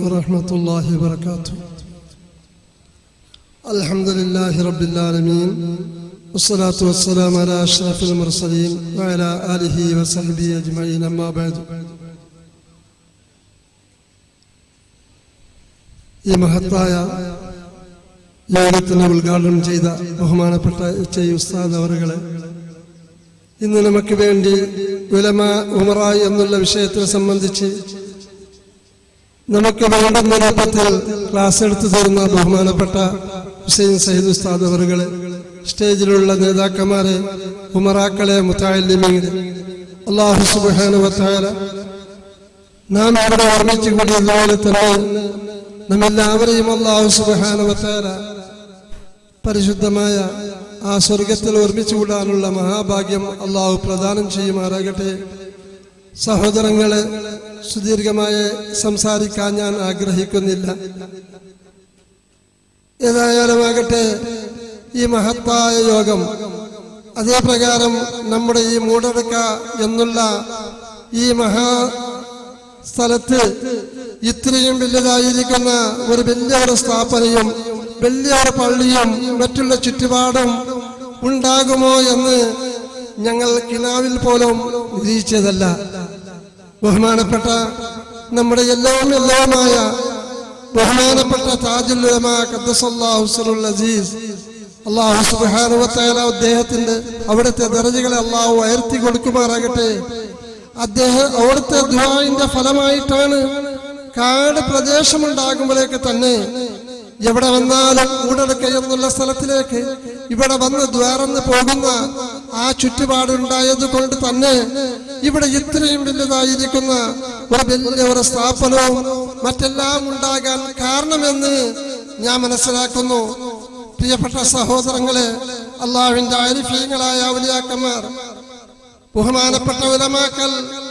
ورحمة الله وبركاته الحمد لله رب العالمين والصلاة والسلام على أشرف المرسلين وعلى آله وصحبه أجمعين أما بعد ഈ മഹത്തായ യോഗത്തിന് ഉദ്ഘാടനം ചെയ്ത ബഹുമാനപ്പെട്ട എച്ച് ഐ ഉസ്താദ് അവറുകളെ ഇന്ന് നമുക്ക് വേണ്ടി ഉലമ ഉമറായി എന്നുള്ള വിഷയത്തെ സംബന്ധിച്ച് നമുക്ക് വേണ്ടുന്ന രൂപത്തിൽ ക്ലാസ് എടുത്തു തരുന്ന ബഹുമാനപ്പെട്ട ഹുസൈൻ സയ്യിദ് ഉസ്താദ് അവറുകളെ സ്റ്റേജിലുള്ള നേതാക്കന്മാരെ ഉമറാക്കളെ മുത്താലിമീങ്ങളെ അള്ളാഹു സുബാനുവത്തായ നാം ഇവിടെ ഓർമ്മിച്ചു കൂടിയതുപോലെ തന്നെ നമ്മെല്ലാവരെയും അള്ളാഹു സുബാനുവത്തായ പരിശുദ്ധമായ ആ സ്വർഗത്തിൽ ഓർമ്മിച്ചു കൂടാനുള്ള മഹാഭാഗ്യം അള്ളാഹു പ്രദാനം ചെയ്യുമാറാകട്ടെ സഹോദരങ്ങളെ സുദീർഘമായി സംസാരിക്കാൻ ഞാൻ ആഗ്രഹിക്കുന്നില്ല ഏതായാലുമാകട്ടെ ഈ മഹത്തായ യോഗം അതേ പ്രകാരം നമ്മുടെ ഈ മൂടടക്ക എന്നുള്ള ഈ മഹാ സ്ഥലത്ത് ഇത്രയും വലുതായിരിക്കുന്ന ഒരു വലിയ ഒരു സ്ഥാപനയും വലിയ ഒരു പള്ളിയും മറ്റുള്ള ചുറ്റുപാടും ഉണ്ടാകുമോ എന്ന് ഞങ്ങൾ കിനാവിൽ പോലും നിരീക്ഷിച്ചതല്ല ബഹുമാനപ്പെട്ട നമ്മുടെ എല്ലാം എല്ലാമായ ബഹുമാനപ്പെട്ട താജുൽ ഉലമ ഖദ്ദസല്ലാഹുസ്ലുൽ അസീസ് അള്ളാഹു സുബ്ഹാനുവത്തആല അദ്ദേഹത്തിന്റെ അവിടുത്തെ ദർജകളെ അള്ളാഹു ഉയർത്തി കൊടുക്കുമാറാകട്ടെ അദ്ദേഹം അവിടുത്തെ ദുആഇന്റെ ഫലമായിട്ടാണ് കാട് പ്രദേശമുണ്ടാകുമ്പോഴേക്ക് തന്നെ എവിടെ വന്നാലും കൂടടക്ക എന്നുള്ള സ്ഥലത്തിലേക്ക് ഇവിടെ വന്ന് ദ്വാരന്ന് പോകുന്ന ആ ചുറ്റുപാടുണ്ടായത് കൊണ്ട് തന്നെ ഇവിടെ ഇത്രയും വലുതായിരിക്കുന്ന ഒരു വലിയ ഒരു സ്ഥാപനവും മറ്റെല്ലാം ഉണ്ടാകാൻ കാരണമെന്ന് ഞാൻ മനസ്സിലാക്കുന്നു പ്രിയപ്പെട്ട സഹോദരങ്ങളെ അള്ളാഹുവിന്റെ ആരിഫീങ്ങളായ ഔലിയാക്കന്മാർ ബഹുമാനപ്പെട്ട ഉലമാക്കൽ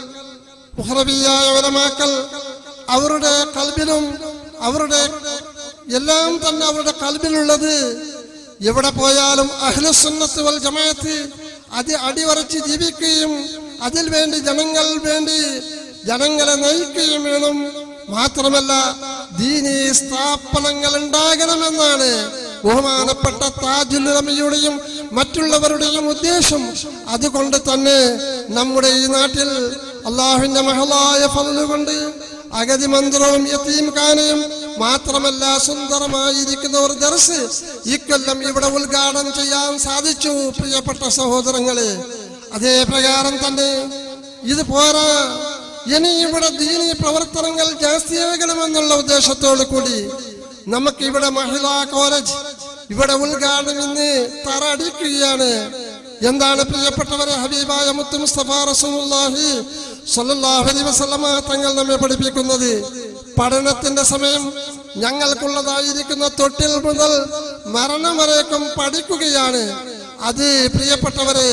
മുഹറബിയായ ഉലമാക്കൽ അവരുടെ കൽബിലും അവരുടെ എല്ലാം തന്നെ അവരുടെ കൽബിലുള്ളത് എവിടെ പോയാലും അഹ്ലുസുന്നത്ത് വൽ ജമാഅത്ത് അത് അടിവറച്ച് ജീവിക്കുകയും അതിൽ വേണ്ടി ജനങ്ങൾ വേണ്ടി ജനങ്ങളെ നയിക്കുകയും വേണം മാത്രമല്ല ദീനീ സ്ഥാപനങ്ങൾ ഉണ്ടാകണമെന്നാണ് ബഹുമാനപ്പെട്ട താജുലമയുടെയും മറ്റുള്ളവരുടെയും ഉദ്ദേശം അതുകൊണ്ട് തന്നെ നമ്മുടെ ഈ നാട്ടിൽ അള്ളാഹുവിന്റെ മഹളായ ഫലുകൊണ്ട് അഗതി മന്ത്രവും യത്തീം ഖാനയും മാത്രമല്ല സുന്ദരമായിരിക്കുന്ന ഒരു ദർസ് ഇക്കൊല്ലം ഇവിടെ ഉദ്ഘാടനം ചെയ്യാൻ സാധിച്ചു പ്രിയപ്പെട്ട സഹോദരങ്ങളെ അതേ പ്രകാരം തന്നെ ഇത് പോരാ ഇനി ഇവിടെ ദീനീ പ്രവർത്തനങ്ങൾ ജാസ്തിയാകണമെന്നുള്ള ഉദ്ദേശത്തോടു കൂടി നമുക്ക് ഇവിടെ മഹിളാ കോളേജ് ഇവിടെ ഉദ്ഘാടനം ഇന്ന് തറ അടിക്കുകയാണ് എന്താണ് പ്രിയപ്പെട്ടവരെ ഹബീബായ മുത്തു മുസ്തഫ റസൂലുള്ളാഹി സ്വല്ലല്ലാഹു അലൈഹി വസല്ലമ തങ്ങൾ നമ്മെ പഠിപ്പിക്കുന്നത് പഠനത്തിന്റെ സമയം ഞങ്ങൾക്കുള്ളതായിരിക്കുന്ന തൊട്ടിൽ മുതൽ മരണം വരേക്കും പഠിക്കുകയാണ് അത് പ്രിയപ്പെട്ടവരെ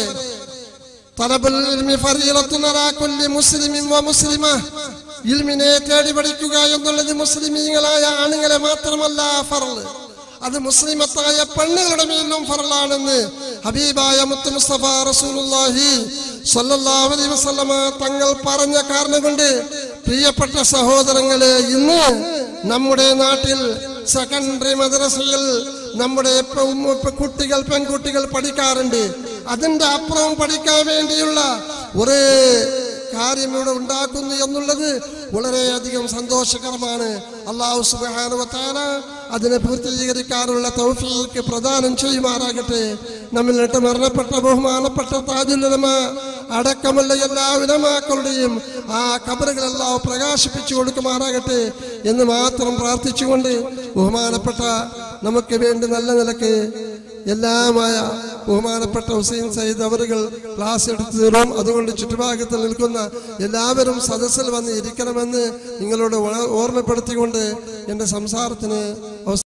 തലബുൽ ഇൽമി ഫരീളത്തുൻ അലാ കുല്ലി മുസ്ലിമിൻ വ മുസ്ലിമ ഇൽമിനെ തേടി പഠിക്കുക എന്നുള്ളത് മുസ്ലിമീങ്ങളായ ആണുങ്ങളെ മാത്രമല്ല ഫറള് അത് മുസ്ലിമത്തായ പെണ്ണുങ്ങളുടെ മേലും ഫറലാണെന്ന് ഹബീബായ മുത്ത് മുസ്തഫ റസൂലുള്ളാഹി സ്വല്ലല്ലാഹു അലൈഹി വസല്ലമ തങ്ങൾ പറഞ്ഞ കാരണം കൊണ്ട് പ്രിയപ്പെട്ട സഹോദരങ്ങളെ ഇന്ന് നമ്മുടെ നാട്ടിൽ സെക്കൻഡറി മദ്രസയിൽ നമ്മുടെ ഇപ്പം- ഇപ്പം കുട്ടികൾ പെൺകുട്ടികൾ പഠിക്കാറുണ്ട് അതിന്റെ അപ്പുറം പഠിക്കാൻ വേണ്ടിയുള്ള ഒരു കാര്യം ഇവിടെ ഉണ്ടാക്കുന്നു എന്നുള്ളത് വളരെയധികം സന്തോഷകരമാണ് അള്ളാഹു സുബാനുവത്താല അതിനെ പൂർത്തീകരിക്കാനുള്ള തൗഫീക്ക് പ്രദാനം ചെയ്യുമാറാകട്ടെ നമ്മളിട്ട് മരണപ്പെട്ട ബഹുമാനപ്പെട്ട താജുലമ അടക്കമുള്ള എല്ലാ വിലമാക്കളുടെയും ആ കബറുകൾ അള്ളാഹു പ്രകാശിപ്പിച്ചു കൊടുക്കുമാറാകട്ടെ എന്ന് മാത്രം പ്രാർത്ഥിച്ചുകൊണ്ട് ബഹുമാനപ്പെട്ട നമുക്ക് വേണ്ടി നല്ല നിലക്ക് എല്ലാമായ ബഹുമാനപ്പെട്ട ഹുസൈൻ സയ്യിദ് അവറുകൾ ക്ലാസ് എടുത്തു തരും അതുകൊണ്ട് ചുറ്റുഭാഗത്തിൽ നിൽക്കുന്ന എല്ലാവരും സദസ്സിൽ വന്ന് ഇരിക്കണമെന്ന് നിങ്ങളോട് ഓർമ്മപ്പെടുത്തിക്കൊണ്ട് എൻ്റെ സംസാരത്തിന് അവസ-